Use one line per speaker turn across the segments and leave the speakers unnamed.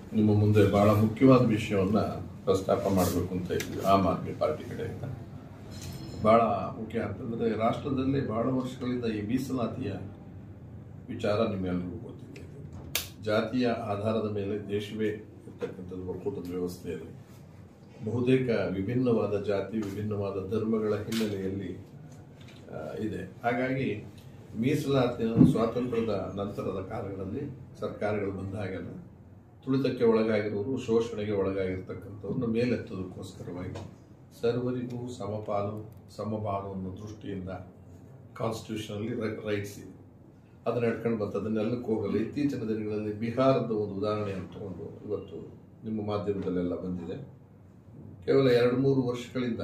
ನಿಮ್ಮ ಮುಂದೆ ಬಹಳ ಮುಖ್ಯವಾದ ವಿಷಯವನ್ನ ಪ್ರಸ್ತಾಪ ಮಾಡಬೇಕು ಅಂತ ಇದ್ವಿ ಆಮ್ ಆದ್ಮಿ ಪಾರ್ಟಿ ಕಡೆಯಿಂದ ಬಹಳ ಮುಖ್ಯ ಅಂತಂದ್ರೆ ರಾಷ್ಟ್ರದಲ್ಲಿ ಬಹಳ ವರ್ಷಗಳಿಂದ ಈ ಮೀಸಲಾತಿಯ ವಿಚಾರ ನಿಮ್ಮೆಲ್ಲರಿಗೂ ಗೊತ್ತಿದೆ ಜಾತಿಯ ಆಧಾರದ ಮೇಲೆ ದೇಶವೇ ಇರ್ತಕ್ಕಂಥದ್ದು ಒಕ್ಕೂಟದ ವ್ಯವಸ್ಥೆಯಲ್ಲಿ ಬಹುತೇಕ ವಿಭಿನ್ನವಾದ ಜಾತಿ ವಿಭಿನ್ನವಾದ ಧರ್ಮಗಳ ಹಿನ್ನೆಲೆಯಲ್ಲಿ ಆ, ಇದೆ ಹಾಗಾಗಿ ಮೀಸಲಾತಿಯನ್ನು ಸ್ವಾತಂತ್ರ್ಯದ ನಂತರದ ಕಾಲಗಳಲ್ಲಿ ಸರ್ಕಾರಗಳು ಬಂದಾಗೆಲ್ಲ ತುಳಿತಕ್ಕೆ ಒಳಗಾಗಿರುವರು ಶೋಷಣೆಗೆ ಒಳಗಾಗಿರ್ತಕ್ಕಂಥವ್ರನ್ನ ಮೇಲೆತ್ತೋದಕ್ಕೋಸ್ಕರವಾಗಿ ಸರ್ವರಿಗೂ ಸಮಪಾಲು ಸಮಪಾಲು ಅನ್ನೋ ದೃಷ್ಟಿಯಿಂದ ಕಾನ್ಸ್ಟಿಟ್ಯೂಷನಲ್ಲಿ ರೈಟ್ಸ್ ಇದೆ ಅದನ್ನ ನಡ್ಕೊಂಡು ಬಂತು ಅದನ್ನೆಲ್ಲಕ್ಕೆ ಹೋಗಲ್ಲ ಇತ್ತೀಚಿನ ದಿನಗಳಲ್ಲಿ ಬಿಹಾರದ ಒಂದು ಉದಾಹರಣೆಯನ್ನು ತಗೊಂಡು ಇವತ್ತು ನಿಮ್ಮ ಮಾಧ್ಯಮದಲ್ಲೆಲ್ಲ ಬಂದಿದೆ ಕೇವಲ ಎರಡು ಮೂರು ವರ್ಷಗಳಿಂದ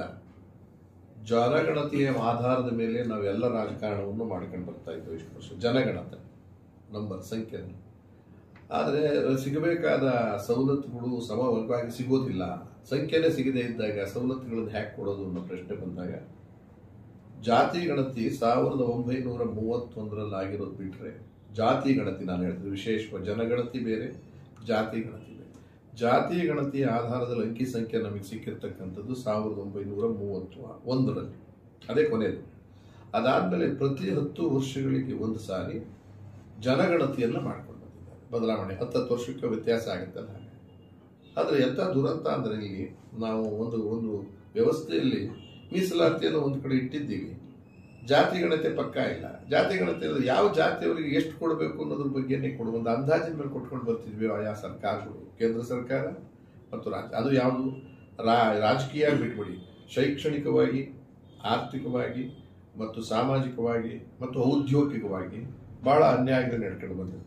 ಜನಗಣತಿಯ ಆಧಾರದ ಮೇಲೆ ನಾವೆಲ್ಲ ರಾಜಕಾರಣವನ್ನು ಮಾಡ್ಕೊಂಡು ಬರ್ತಾ ಇದ್ವಿ ಇಷ್ಟು ವರ್ಷ ಜನಗಣತಿ ನಂಬರ್ ಸಂಖ್ಯೆ ಆದರೆ ಸಿಗಬೇಕಾದ ಸವಲತ್ತುಗಳು ಸಮವಾಗಿ ಸಿಗೋದಿಲ್ಲ ಸಂಖ್ಯೆನೇ ಸಿಗದೇ ಇದ್ದಾಗ ಸವಲತ್ತುಗಳನ್ನು ಹ್ಯಾಕ್ ಕೊಡೋದು ಅನ್ನೋ ಪ್ರಶ್ನೆ ಬಂದಾಗ ಜಾತಿ ಗಣತಿ ಸಾವಿರದ ಒಂಬೈನೂರ ಮೂವತ್ತೊಂದರಲ್ಲಿ ಆಗಿರೋದು ಬಿಟ್ರೆ ಜಾತಿ ಗಣತಿ ನಾನು ಹೇಳ್ತೀನಿ ವಿಶೇಷವಾಗಿ ಜನಗಣತಿ ಬೇರೆ ಜಾತಿ ಗಣತಿ ಬೇರೆ ಜಾತಿ ಗಣತಿಯ ಆಧಾರದಲ್ಲಿ ಅಂಕಿ ಸಂಖ್ಯೆ ನಮಗೆ ಸಿಕ್ಕಿರ್ತಕ್ಕಂಥದ್ದು ಸಾವಿರದ ಒಂಬೈನೂರ ಮೂವತ್ತು ಒಂದರಲ್ಲಿ ಅದೇ ಕೊನೆಯದು ಅದಾದ್ಮೇಲೆ ಪ್ರತಿ ಹತ್ತು ವರ್ಷಗಳಿಗೆ ಒಂದು ಸಾರಿ ಜನಗಣತಿಯನ್ನ ಮಾಡ್ಕೊಂಡು ಬಂದಿದ್ದಾರೆ ಬದಲಾವಣೆ ಹತ್ತತ್ತು ವರ್ಷಕ್ಕೆ ವ್ಯತ್ಯಾಸ ಆಗುತ್ತಲ್ಲ ಹಾಗೆ ಆದರೆ ಎಂಥ ದುರಂತ ಅಂದ್ರೆ ಇಲ್ಲಿ ನಾವು ಒಂದು ಒಂದು ವ್ಯವಸ್ಥೆಯಲ್ಲಿ ಮೀಸಲಾತಿಯನ್ನು ಒಂದು ಕಡೆ ಇಟ್ಟಿದ್ದೀವಿ ಜಾತಿ ಗಣತೆ ಪಕ್ಕ ಇಲ್ಲ ಜಾತಿ ಗಣತೆ ಯಾವ ಜಾತಿಯವರಿಗೆ ಎಷ್ಟು ಕೊಡಬೇಕು ಅನ್ನೋದ್ರ ಬಗ್ಗೆನೇ ಕೊಡು ಒಂದು ಅಂದಾಜಿನ ಮೇಲೆ ಕೊಟ್ಕೊಂಡು ಬರ್ತಿದ್ವಿ ಆಯಾ ಸರ್ಕಾರಗಳು ಕೇಂದ್ರ ಸರ್ಕಾರ ಮತ್ತು ರಾಜ್ಯ ಅದು ಯಾವುದು ರಾ ರಾಜಕೀಯ ಬಿಟ್ಬಿಡಿ ಶೈಕ್ಷಣಿಕವಾಗಿ ಆರ್ಥಿಕವಾಗಿ ಮತ್ತು ಸಾಮಾಜಿಕವಾಗಿ ಮತ್ತು ಔದ್ಯೋಗಿಕವಾಗಿ ಬಹಳ ಅನ್ಯಾಯಗಳು ನಡ್ಕೊಂಡು ಬಂದಿರ್ತಕ್ಕಂಥದ್ದು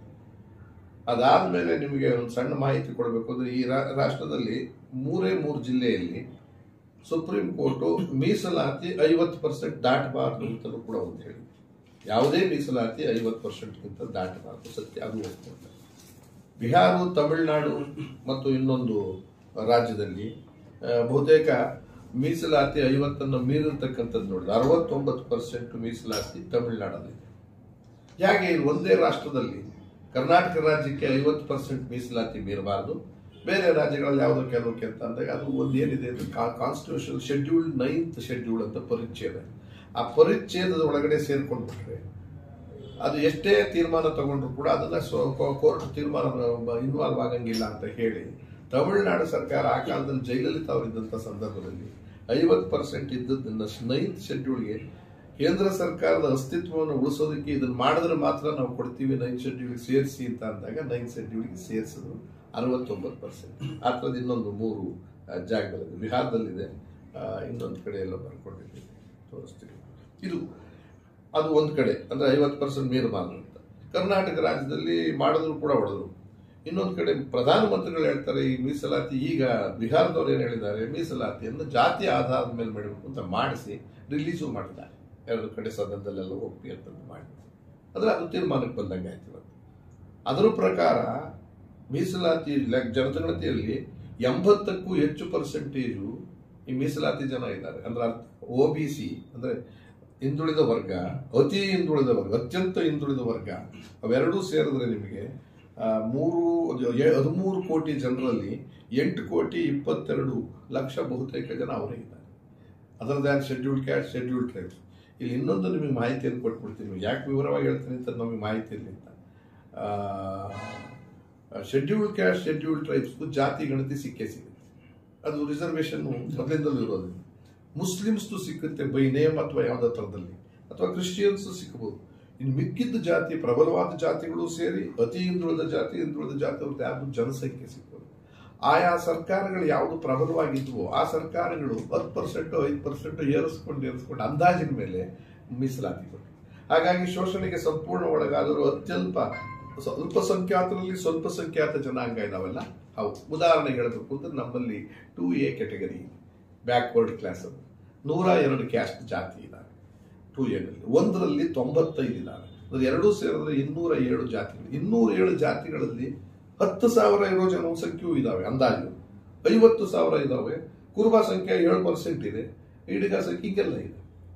ಅದಾದ್ಮೇಲೆ ನಿಮಗೆ ಒಂದು ಸಣ್ಣ ಮಾಹಿತಿ ಕೊಡಬೇಕು ಅಂದ್ರೆ ಈ ರಾ- ರಾಷ್ಟ್ರದಲ್ಲಿ ಮೂರೇ ಮೂರು ಜಿಲ್ಲೆಯಲ್ಲಿ ಸುಪ್ರೀಂ ಕೋರ್ಟು ಮೀಸಲಾತಿ ಐವತ್ತು ಪರ್ಸೆಂಟ್ ದಾಟಬಾರದು ಅಂತಲೂ ಕೂಡ ಒಂದು ಹೇಳಿ ಯಾವುದೇ ಮೀಸಲಾತಿ ಐವತ್ತು ಪರ್ಸೆಂಟ್ಗಿಂತ ದಾಟಬಾರದು ಸತ್ಯ ಅದು ಒಪ್ಕೊಂಡೆ ಬಿಹಾರ ತಮಿಳುನಾಡು ಮತ್ತು ಇನ್ನೊಂದು ರಾಜ್ಯದಲ್ಲಿ ಆ, ಬಹುತೇಕ ಮೀಸಲಾತಿ ಐವತ್ತನ್ನು ಮೀರಿರ್ತಕ್ಕಂಥದ್ದು ನೋಡಿದ್ರೆ ಅರವತ್ತೊಂಬತ್ತು ಪರ್ಸೆಂಟ್ ಮೀಸಲಾತಿ ತಮಿಳುನಾಡಲ್ಲಿದೆ ಹೇಗೆ ಇದು ಒಂದೇ ರಾಷ್ಟ್ರದಲ್ಲಿ ಕರ್ನಾಟಕ ರಾಜ್ಯಕ್ಕೆ ಐವತ್ತು ಪರ್ಸೆಂಟ್ ಮೀಸಲಾತಿ ಮೀರಬಾರದು ಬೇರೆ ರಾಜ್ಯಗಳಲ್ಲಿ ಯಾವುದೋ ಕೆಲವಕ್ಕೆ ಅಂತ ಅಂದಾಗ ಅದು ಒಂದು ಏನಿದೆ ಕಾನ್ಸ್ಟಿಟ್ಯೂಷನ್ ಶೆಡ್ಯೂಲ್ ನೈನ್ತ್ ಶೆಡ್ಯೂಲ್ ಅಂತ ಪರಿಚ್ಛೇದ ಆ ಪರಿಚ್ಛೇದದ ಒಳಗಡೆ ಸೇರ್ಕೊಂಡ್ಬಿಟ್ರೆ ಅದು ಎಷ್ಟೇ ತೀರ್ಮಾನ ತಗೊಂಡ್ರು ಕೂಡ ಅದನ್ನ ಕೋರ್ಟ್ ತೀರ್ಮಾನ ಇನ್ವಾಲ್ವ್ ಆಗಂಗಿಲ್ಲ ಅಂತ ಹೇಳಿ ತಮಿಳುನಾಡು ಸರ್ಕಾರ ಆ ಕಾಲದಲ್ಲಿ ಜೈಲಲಿತಾ ಅವರಿದ್ದಂಥ ಸಂದರ್ಭದಲ್ಲಿ ಐವತ್ತು ಪರ್ಸೆಂಟ್ ಇದ್ದದನ್ನ ನೈನ್ತ್ ಶೆಡ್ಯೂಲ್ಗೆ ಕೇಂದ್ರ ಸರ್ಕಾರದ ಅಸ್ತಿತ್ವವನ್ನು ಉಳಿಸೋದಕ್ಕೆ ಇದನ್ನ ಮಾಡಿದ್ರೆ ಮಾತ್ರ ನಾವು ಕೊಡ್ತೀವಿ ನೈನ್ ಶೆಡ್ಯೂಲ್ಗೆ ಸೇರಿಸಿ ಅಂತ ಅಂದಾಗ ನೈನ್ ಶೆಡ್ಯೂಲ್ಗೆ ಸೇರಿಸಿದ್ರು ಅರವತ್ತೊಂಬತ್ತು ಪರ್ಸೆಂಟ್ ಆ ಥರದ ಇನ್ನೊಂದು ಮೂರು ಆ, ಜಾಗಗಳಿದೆ ಬಿಹಾರದಲ್ಲಿದೆ ಆ, ಇನ್ನೊಂದು ಕಡೆ ಎಲ್ಲ ಬರ್ಕೊಂಡಿದ್ದೀವಿ ತೋರಿಸ್ತೀವಿ ಇದು ಅದು ಒಂದು ಕಡೆ ಅಂದ್ರೆ ಐವತ್ತು ಪರ್ಸೆಂಟ್ ಮೀರಬಾರದು ಅಂತ ಕರ್ನಾಟಕ ರಾಜ್ಯದಲ್ಲಿ ಮಾಡಿದ್ರು ಕೂಡ ಹೊಡೆದ್ರು ಇನ್ನೊಂದು ಕಡೆ ಪ್ರಧಾನಮಂತ್ರಿಗಳು ಹೇಳ್ತಾರೆ ಈ ಮೀಸಲಾತಿ ಈಗ ಬಿಹಾರದವ್ರು ಏನು ಹೇಳಿದ್ದಾರೆ ಮೀಸಲಾತಿಯನ್ನು ಜಾತಿ ಆಧಾರದ ಮೇಲೆ ಮಾಡಬೇಕು ಅಂತ ಮಾಡಿಸಿ ರಿಲೀಸು ಮಾಡಿದ್ದಾರೆ ಎರಡು ಕಡೆ ಸದನದಲ್ಲೆಲ್ಲ ಒಪ್ಪಿ ಅಂತಂದು ಮಾಡಿ ಅಂದ್ರೆ ಅದು ತೀರ್ಮಾನಕ್ಕೆ ಬಂದಂಗೆ ಆಯ್ತು ಇವತ್ತು ಅದರ ಪ್ರಕಾರ ಮೀಸಲಾತಿ ಲೆಕ್- ಜನಗಣತಿಯಲ್ಲಿ ಎಂಬತ್ತಕ್ಕೂ ಹೆಚ್ಚು ಪರ್ಸೆಂಟೇಜು ಈ ಮೀಸಲಾತಿ ಜನ ಇದ್ದಾರೆ ಅಂದ್ರೆ ಒ ಬಿ ಸಿ ಅಂದ್ರೆ ಹಿಂದುಳಿದ ವರ್ಗ ಅತಿ ಹಿಂದುಳಿದ ವರ್ಗ ಅತ್ಯಂತ ಹಿಂದುಳಿದ ವರ್ಗ ಅವೆರಡೂ ಸೇರಿದ್ರೆ ನಿಮಗೆ ಆ, ಮೂರು ಎ- ಹದಿಮೂರು ಕೋಟಿ ಜನರಲ್ಲಿ ಎಂಟು ಕೋಟಿ ಇಪ್ಪತ್ತೆರಡು ಲಕ್ಷ ಬಹುತೇಕ ಜನ ಅವರೇ ಇದ್ದಾರೆ other than scheduled caste scheduled tribes ಇಲ್ಲಿ ಇನ್ನೊಂದು ನಿಮಗೆ ಮಾಹಿತಿಯನ್ನು ಕೊಟ್ಬಿಡ್ತೀನಿ ಯಾಕೆ ವಿವರವಾಗಿ ಹೇಳ್ತೀನಿ ಅಂತ ನಮಗೆ ಮಾಹಿತಿ ಇರಲಿ ಅಂತ ಶೆಡ್ಯೂಲ್ಡ್ ಕ್ಯಾಸ್ಟ್ ಶೆಡ್ಯೂಲ್ಡ್ ಟ್ರೈಬ್ಸ್ಗೂ ಜಾತಿ ಗಣತಿ ಸಿಕ್ಕೇ ಸಿಗುತ್ತೆ ಅದು ರಿಸರ್ವೇಶನ್ ಮೊದಲಿಂದಲೂ ಇರೋದು ಮುಸ್ಲಿಮ್ಸ್ದು ಸಿಕ್ಕುತ್ತೆ ಬೈ ನೇಮ್ ಅಥವಾ ಯಾವುದೋ ಥರದಲ್ಲಿ ಅಥವಾ ಕ್ರಿಶ್ಚಿಯನ್ಸ್ ಸಿಕ್ಕಬಹುದು ಇನ್ನು ಮಿಕ್ಕಿದ್ದ ಜಾತಿ ಪ್ರಬಲವಾದ ಜಾತಿಗಳು ಸೇರಿ ಅತಿ ಹಿಂದುಳಿದ ಜಾತಿ ಹಿಂದುಳಿದ ಜಾತಿ ಅವ್ರದ್ದು ಯಾವುದು ಜನಸಂಖ್ಯೆ ಸಿಕ್ಕೋದು ಆಯಾ ಸರ್ಕಾರಗಳು ಯಾವುದು ಪ್ರಬಲವಾಗಿದ್ವೋ ಆ ಸರ್ಕಾರಗಳು ಹತ್ತು ಪರ್ಸೆಂಟ್ ಐದು ಪರ್ಸೆಂಟ್ ಏರಿಸ್ಕೊಂಡು ಏರಿಸ್ಕೊಂಡು ಅಂದಾಜಿನ ಮೇಲೆ ಮೀಸಲಾತಿ ಕೊಟ್ಟು ಹಾಗಾಗಿ ಶೋಷಣೆಗೆ ಸಂಪೂರ್ಣ ಒಳಗಾದರೂ ಅತ್ಯಲ್ಪ ಸ್ವಲ್ಪ ಸಂಖ್ಯಾತರಲ್ಲಿ ಸ್ವಲ್ಪ ಸಂಖ್ಯಾತ ಜನಾಂಗ ಇದಾವಲ್ಲ ಹೌದು ಉದಾಹರಣೆ ಹೇಳಬೇಕು ಅಂದ್ರೆ ನಮ್ಮಲ್ಲಿ two A category backward class ಅದು ನೂರ ಎರಡು ಕ್ಯಾಸ್ಟ್ ಜಾತಿ ಇದ್ದಾವೆ ಟೂ ಎನಲ್ಲಿ ಒಂದರಲ್ಲಿ ತೊಂಬತ್ತೈದು ಇದ್ದಾವೆ ಅದು ಎರಡೂ ಸೇರಿದ್ರೆ ಇನ್ನೂರ ಏಳು ಜಾತಿಗಳು ಇನ್ನೂರ ಏಳು ಜಾತಿಗಳಲ್ಲಿ ಹತ್ತು ಸಾವಿರ ಇರೋ ಜನಸಂಖ್ಯೆಯೂ ಇದಾವೆ ಅಂದಾಜು ಐವತ್ತು ಸಾವಿರ ಇದಾವೆ ಕುರುಬ ಸಂಖ್ಯೆ ಏಳು ಪರ್ಸೆಂಟ್ ಇದೆ ಈಡಿಗ ಸಂಖ್ಯೆ ಹಿಂಗೆಲ್ಲ ಇದೆ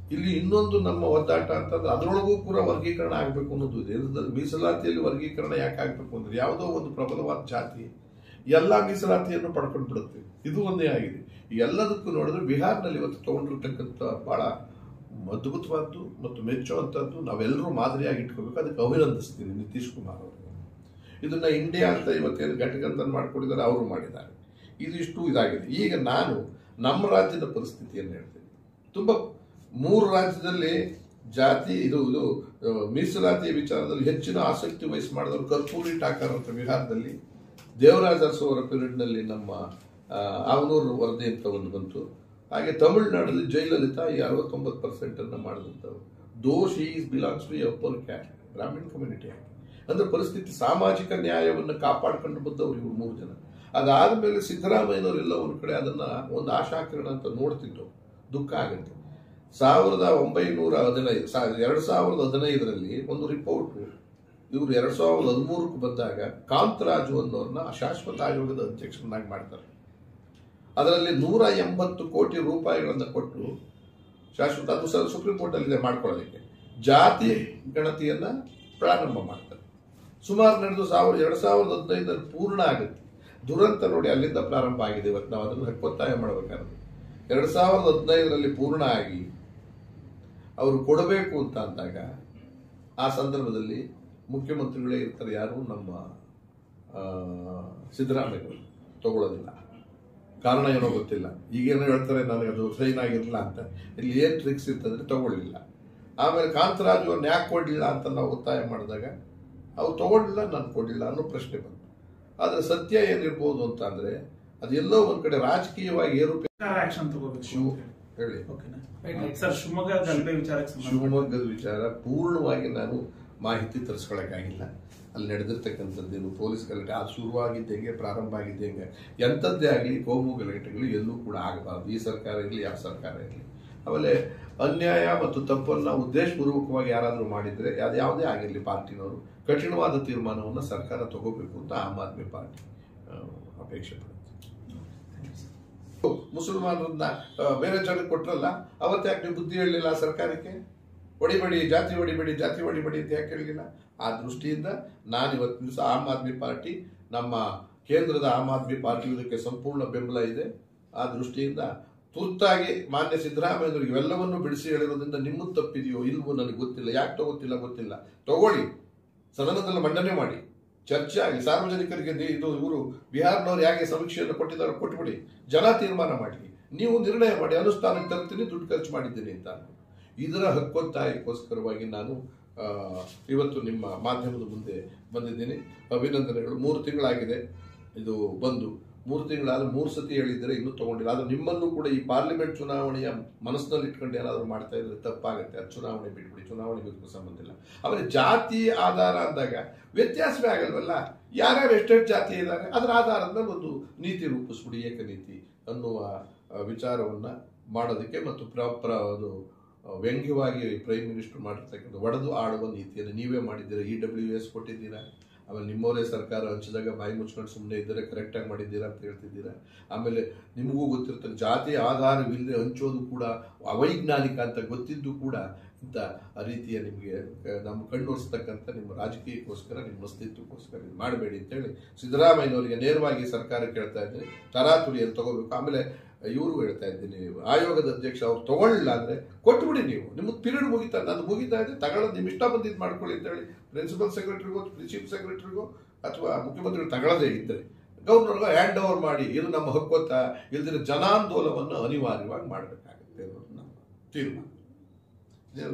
ಇಲ್ಲಿ ಇನ್ನೊಂದು ನಮ್ಮ ಒದ್ದಾಟ ಅಂತಂದ್ರೆ ಅದರೊಳಗೂ ಕೂಡ ವರ್ಗೀಕರಣ ಆಗಬೇಕು ಅನ್ನೋದು ಇದೆ ಇದ್ರಲ್ಲಿ ಮೀಸಲಾತಿಯಲ್ಲಿ ವರ್ಗೀಕರಣ ಯಾಕೆ ಆಗಬೇಕು ಅಂದ್ರೆ ಯಾವುದೋ ಒಂದು ಪ್ರಬಲವಾದ ಜಾತಿ ಎಲ್ಲ ಮೀಸಲಾತಿಯನ್ನು ಪಡ್ಕೊಂಡು ಬಿಡುತ್ತೆ ಇದು ಒಂದೇ ಆಗಿದೆ ಈ ಎಲ್ಲದಕ್ಕೂ ನೋಡಿದ್ರೆ ಬಿಹಾರ್ನಲ್ಲಿ ಇವತ್ತು ತಗೊಂಡಿರ್ತಕ್ಕಂಥ ಬಹಳ ಅದ್ಭುತವಾದ್ದು ಮತ್ತು ಮೆಚ್ಚುವಂಥದ್ದು ನಾವೆಲ್ಲರೂ ಮಾದರಿಯಾಗಿ ಇಟ್ಕೋಬೇಕು ಅದಕ್ಕೆ ಅಭಿನಂದಿಸ್ತೀನಿ ನಿತೀಶ್ ಕುಮಾರ್ ಅವರು ಇದನ್ನ ಇಂಡಿಯಾ ಅಂತ ಇವತ್ತೇನು ಘಟಕಂತನ್ ಮಾಡ್ಕೊಂಡಿದ್ದಾರೆ ಅವರು ಮಾಡಿದ್ದಾರೆ ಇದಿಷ್ಟು ಇದಾಗಿದೆ ಈಗ ನಾನು ನಮ್ಮ ರಾಜ್ಯದ ಪರಿಸ್ಥಿತಿಯನ್ನು ಹೇಳ್ತೀನಿ ತುಂಬ ಮೂರು ರಾಜ್ಯದಲ್ಲಿ ಜಾತಿ ಇದು ಇದು ಆ, ಮೀಸಲಾತಿ ವಿಚಾರದಲ್ಲಿ ಹೆಚ್ಚಿನ ಆಸಕ್ತಿ ವಹಿಸಿ ಮಾಡಿದವರು ಕರ್ಪೂರಿ ಠಾಕರ್ ಅಂತ ಬಿಹಾರದಲ್ಲಿ ದೇವರಾಜ ಅರಸು ಅವರ ಪೀರಿಯಡ್ನಲ್ಲಿ ನಮ್ಮ ಆ, ಆವನೂರು ವರದಿ ಅಂತ ಒಂದು ಬಂತು ಹಾಗೆ ತಮಿಳುನಾಡಲ್ಲಿ ಜಯಲಲಿತಾ ಈ ಅರವತ್ತೊಂಬತ್ತು ಪರ್ಸೆಂಟ್ ಅನ್ನ ಮಾಡಿದಂಥವ್ರು those is belongs to upper caste ಗ್ರಾಮೀಣ ಕಮ್ಯುನಿಟಿ ಆಗಿ ಅಂದ್ರೆ ಪರಿಸ್ಥಿತಿ ಸಾಮಾಜಿಕ ನ್ಯಾಯವನ್ನು ಕಾಪಾಡ್ಕೊಂಡು ಬಂದವರು ಇವರು ಮೂರು ಜನ ಅದಾದ್ಮೇಲೆ ಸಿದ್ದರಾಮಯ್ಯನವರೆಲ್ಲ ಒಂದು ಕಡೆ ಅದನ್ನ ಒಂದು ಆಶಾಕಿರಣ ಅಂತ ನೋಡ್ತಿದ್ರು ದುಃಖ ಆಗುತ್ತೆ ಸಾವಿರದ ಒಂಬೈನೂರ ಹದಿನೈದು ಸಾ- ಎರಡು ಸಾವಿರದ ಹದಿನೈದರಲ್ಲಿ ಒಂದು ರಿಪೋರ್ಟ್ ಇವರು ಎರಡ್ ಸಾವಿರದ ಹದಿಮೂರಕ್ಕೆ ಬಂದಾಗ ಕಾಂತರಾಜು ಅನ್ನೋರ್ನ ಶಾಶ್ವತ ಆಯೋಗದ ಅಧ್ಯಕ್ಷರನ್ನಾಗಿ ಮಾಡ್ತಾರೆ ಅದರಲ್ಲಿ ನೂರ ಎಂಬತ್ತು ಕೋಟಿ ರೂಪಾಯಿಗಳನ್ನು ಕೊಟ್ಟು ಶಾಶ್ವತ ಅದು ಸರ್ ಸುಪ್ರೀಂ ಕೋರ್ಟ್ ಅಲ್ಲಿ ಇದೆ ಮಾಡ್ಕೊಳ್ಳೋದಕ್ಕೆ ಜಾತಿ ಗಣತಿಯನ್ನ ಪ್ರಾರಂಭ ಮಾಡ್ತಾರೆ ಸುಮಾರು ನಡೆದು ಸಾವಿರದ ಎರಡ್ ಸಾವಿರದ ಹದಿನೈದರಲ್ಲಿ ಪೂರ್ಣ ಆಗುತ್ತೆ ದುರಂತ ನೋಡಿ ಅಲ್ಲಿಂದ ಪ್ರಾರಂಭ ಆಗಿದೆ ಇವತ್ತು ನಾವು ಅದನ್ನು ಒತ್ತಾಯ ಮಾಡಬೇಕಾದ್ರೆ ಎರಡ್ ಸಾವಿರದ ಹದಿನೈದರಲ್ಲಿ ಪೂರ್ಣ ಆಗಿ ಅವರು ಕೊಡಬೇಕು ಅಂತ ಅಂದಾಗ ಆ ಸಂದರ್ಭದಲ್ಲಿ ಮುಖ್ಯಮಂತ್ರಿಗಳೇ ಇರ್ತಾರೆ ಯಾರು ನಮ್ಮ ಆ, ಸಿದ್ದರಾಮಯ್ಯವರು ತಗೊಳ್ಳೋದಿಲ್ಲ ಕಾರಣ ಏನೋ ಗೊತ್ತಿಲ್ಲ ಈಗೇನೋ ಹೇಳ್ತಾರೆ ನನಗೆ ಅದು ಸೈನ್ ಆಗಿರಲಿಲ್ಲ ಅಂತ ಇಲ್ಲಿ ಏನ್ ಟ್ರಿಕ್ಸ್ ಇರ್ತಂದ್ರೆ ತಗೊಳ್ಳಿಲ್ಲ ಆಮೇಲೆ ಕಾಂತರಾಜು ಅವ್ರನ್ನ ಯಾಕೆ ಕೊಡಲಿಲ್ಲ ಅಂತ ನಾವು ಒತ್ತಾಯ ಮಾಡಿದಾಗ ಅವ್ರು ತಗೊಳ್ಳಿಲ್ಲ ನಾನು ಕೊಡಲಿಲ್ಲ ಅನ್ನೋ ಪ್ರಶ್ನೆ ಬಂತು ಆದ್ರೆ ಸತ್ಯ ಏನಿರ್ಬೋದು ಅಂತ ಅಂದ್ರೆ ಅದೆಲ್ಲೋ ಒಂದ್ ಕಡೆ ರಾಜಕೀಯವಾಗಿ ಏರುಪೇರು
ಆಕ್ಷನ್ ತಗೋಬೇಕು
ಶಿವ ಹೇಳಿ
ಓಕೆನಾ ಸರ್ ಶಿವಮೊಗ್ಗ ಗಲಭೆ ವಿಚಾರಕ್ಕೆ ಸಂಬಂಧ
ಶಿವಮೊಗ್ಗದ ವಿಚಾರ ಪೂರ್ಣವಾಗಿ ನಾನು ಮಾಹಿತಿ ತರಿಸ್ಕೊಳಕ್ಕಾಗಿಲ್ಲ ಅಲ್ಲಿ ನಡೆದಿರ್ತಕ್ಕಂಥದ್ದೇನು ಪೊಲೀಸ್ ಗಲಾಟೆ ಅದು ಶುರುವಾಗಿದ್ದ ಹೆಂಗೆ ಪ್ರಾರಂಭ ಆಗಿದ್ದ ಹೆಂಗೆ ಎಂಥದ್ದೇ ಆಗಲಿ ಕೋಮು ಗಲಾಟೆಗಳು ಎಲ್ಲೂ ಕೂಡ ಆಗಬಾರ್ದು ಈ ಸರ್ಕಾರ ಇರಲಿ ಯಾವ ಸರ್ಕಾರ ಇರಲಿ ಆಮೇಲೆ ಅನ್ಯಾಯ ಮತ್ತು ತಪ್ಪನ್ನ ಉದ್ದೇಶಪೂರ್ವಕವಾಗಿ ಯಾರಾದರೂ ಮಾಡಿದ್ರೆ ಅದು ಯಾವುದೇ ಆಗಿರಲಿ ಪಾರ್ಟಿನವರು ಕಠಿಣವಾದ ತೀರ್ಮಾನವನ್ನು ಸರ್ಕಾರ ತಗೋಬೇಕು ಅಂತ ಆಮ್ ಆದ್ಮಿ ಪಾರ್ಟಿ ಆ, ಅಪೇಕ್ಷೆ ಪಡುತ್ತೆ ಮುಸಲ್ಮಾನರನ್ನ ಆ, ಬೇರೆ ಜನಕ್ಕೆ ಕೊಟ್ರಲ್ಲ ಅವತ್ತು ಯಾಕೆ ನೀವು ಬುದ್ಧಿ ಹೇಳಲಿಲ್ಲ ಸರ್ಕಾರಕ್ಕೆ ಹೊಡಿಬೇಡಿ ಜಾತಿ ಹೊಡಿಬೇಡಿ ಜಾತಿ ಹೊಡಿಬೇಡಿ ಅಂತ ಯಾಕೆ ಹೇಳಲಿಲ್ಲ ಆ ದೃಷ್ಟಿಯಿಂದ ನಾನು ಇವತ್ತಿನ ದಿವಸ ಆಮ್ ಆದ್ಮಿ ಪಾರ್ಟಿ ನಮ್ಮ ಕೇಂದ್ರದ ಆಮ್ ಆದ್ಮಿ ಪಾರ್ಟಿ ಇದಕ್ಕೆ ಸಂಪೂರ್ಣ ಬೆಂಬಲ ಇದೆ ಆ ದೃಷ್ಟಿಯಿಂದ ತುರ್ತಾಗಿ ಮಾನ್ಯ ಸಿದ್ದರಾಮಯ್ಯನವರಿಗೆ ಇವೆಲ್ಲವನ್ನು ಬಿಡಿಸಿ ಹೇಳಿರೋದ್ರಿಂದ ನಿಮ್ಮದು ತಪ್ಪಿದೆಯೋ ಇಲ್ವೋ ನನಗೆ ಗೊತ್ತಿಲ್ಲ ಯಾಕೆ ತಗೋತಿಲ್ಲ ಗೊತ್ತಿಲ್ಲ ತಗೊಳ್ಳಿ ಸದನದಲ್ಲಿ ಮಂಡನೆ ಮಾಡಿ ಚರ್ಚೆ ಆಗಲಿ ಸಾರ್ವಜನಿಕರಿಗೆ ದಿ- ಇದು ಇವರು ಬಿಹಾರ್ನವ್ರು ಯಾಕೆ ಸಮೀಕ್ಷೆಯನ್ನು ಕೊಟ್ಟಿದ್ದಾರೆ ಕೊಟ್ಬಿಡಿ ಜನ ತೀರ್ಮಾನ ಮಾಡಿ ನೀವು ನಿರ್ಣಯ ಮಾಡಿ ಅನುಷ್ಠಾನಕ್ಕೆ ತರ್ತೀನಿ ದುಡ್ಡು ಖರ್ಚು ಮಾಡಿದ್ದೀನಿ ಅಂತ ಇದರ ಹಕ್ಕೊತ್ತಾಯಕ್ಕೋಸ್ಕರವಾಗಿ ನಾನು ಆ, ಇವತ್ತು ನಿಮ್ಮ ಮಾಧ್ಯಮದ ಮುಂದೆ ಬಂದಿದ್ದೀನಿ ಅಭಿನಂದನೆಗಳು ಮೂರು ತಿಂಗಳಾಗಿದೆ ಇದು ಬಂದು ಮೂರು ತಿಂಗಳಾದ್ರೆ ಮೂರು ಸತಿ ಹೇಳಿದ್ರೆ ಇನ್ನೂ ತಗೊಂಡಿಲ್ಲ ಆದ್ರೆ ನಿಮ್ಮನ್ನು ಕೂಡ ಈ ಪಾರ್ಲಿಮೆಂಟ್ ಚುನಾವಣೆಯ ಮನಸ್ಸಿನಲ್ಲಿ ಇಟ್ಕೊಂಡು ಏನಾದರೂ ಮಾಡ್ತಾ ಇದ್ರೆ ತಪ್ಪಾಗುತ್ತೆ ಅದು ಚುನಾವಣೆ ಬಿಟ್ಬಿಡಿ ಚುನಾವಣೆಗೆ ಇದಕ್ಕೂ ಸಂಬಂಧ ಇಲ್ಲ ಆಮೇಲೆ ಜಾತಿ ಆಧಾರ ಅಂದಾಗ ವ್ಯತ್ಯಾಸವೇ ಆಗಲ್ವಲ್ಲ ಯಾರ್ಯಾರು ಎಷ್ಟೆಷ್ಟು ಜಾತಿ ಇದ್ದಾರೆ ಅದರ ಆಧಾರದ ಮೇಲೆ ಒಂದು ನೀತಿ ರೂಪಿಸ್ಬಿಡಿ ಏಕನೀತಿ ಅನ್ನುವ ಆ, ವಿಚಾರವನ್ನ ಮಾಡೋದಕ್ಕೆ ಮತ್ತು ಪ್ರ ಪ್ರ ಅದು ಆ, ವ್ಯಂಗ್ಯವಾಗಿ ಪ್ರೈಮ್ ಮಿನಿಸ್ಟರ್ ಮಾಡಿರ್ತಕ್ಕಂಥ ಒಡೆದು ಆಡುವ ನೀತಿಯನ್ನು ನೀವೇ ಮಾಡಿದ್ದೀರಾ ಇ ಡಬ್ಲ್ಯೂ ಎಸ್ ಕೊಟ್ಟಿದ್ದೀರಾ ಆಮೇಲೆ ನಿಮ್ಮವರೇ ಸರ್ಕಾರ ಹಂಚಿದಾಗ ಬಾಯಿ ಮುಚ್ಕೊಂಡು ಸುಮ್ಮನೆ ಇದ್ದರೆ ಕರೆಕ್ಟಾಗಿ ಮಾಡಿದ್ದೀರಾ ಅಂತ ಹೇಳ್ತಿದ್ದೀರಾ ಆಮೇಲೆ ನಿಮಗೂ ಗೊತ್ತಿರ್ತಕ್ಕ ಜಾತಿ ಆಧಾರವಿಲ್ಲದೆ ಹಂಚೋದು ಕೂಡ ಅವೈಜ್ಞಾನಿಕ ಅಂತ ಗೊತ್ತಿದ್ದು ಕೂಡ ಇಂಥ ರೀತಿಯ ನಿಮಗೆ ನಮ್ಮ ಕಣ್ಣೊರೆಸ್ತಕ್ಕಂಥ ನಿಮ್ಮ ರಾಜಕೀಯಕ್ಕೋಸ್ಕರ ನಿಮ್ಮ ಅಸ್ತಿತ್ವಕ್ಕೋಸ್ಕರ ಇದು ಮಾಡಬೇಡಿ ಅಂತೇಳಿ ಸಿದ್ದರಾಮಯ್ಯನವರಿಗೆ ನೇರವಾಗಿ ಸರ್ಕಾರ ಕೇಳ್ತಾ ಇದ್ದೀನಿ ತರಾತುರಿಯಲ್ಲಿ ತಗೋಬೇಕು ಆಮೇಲೆ ಇವರು ಹೇಳ್ತಾ ಇದ್ದೀನಿ ಆಯೋಗದ ಅಧ್ಯಕ್ಷ ಅವ್ರು ತಗೊಳ್ಳಿಲ್ಲ ಅಂದ್ರೆ ಕೊಟ್ಬಿಡಿ ನೀವು ನಿಮ್ಗೆ ಪೀರಿಯಡ್ ಮುಗಿತಾ ಅದು ಮುಗಿತಾ ಇದೆ ತಗೊಳ್ಳೋದು ನಿಮ್ ಇಷ್ಟ ಬಂದಿದ್ದು ಮಾಡ್ಕೊಳ್ಳಿ ಅಂತ ಹೇಳಿ ಪ್ರಿನ್ಸಿಪಲ್ ಸೆಕ್ರೆಟರಿಗೋ ಚೀಫ್ ಸೆಕ್ರೆಟರಿಗೋ ಅಥವಾ ಮುಖ್ಯಮಂತ್ರಿಗಳು ತಗೊಳ್ಳದೇ ಇದ್ದರೆ ಗವರ್ನರ್ಗೆ ಹ್ಯಾಂಡ್ ಓವರ್ ಮಾಡಿ ಇದು ನಮ್ಮ ಹಕ್ಕೊತ್ತ ಇಲ್ದಿರ ಜನಾಂದೋಲನವನ್ನು ಅನಿವಾರ್ಯವಾಗಿ ಮಾಡಬೇಕಾಗುತ್ತೆ ಅನ್ನೋದು ನಮ್ಮ ತೀರ್ಮಾನ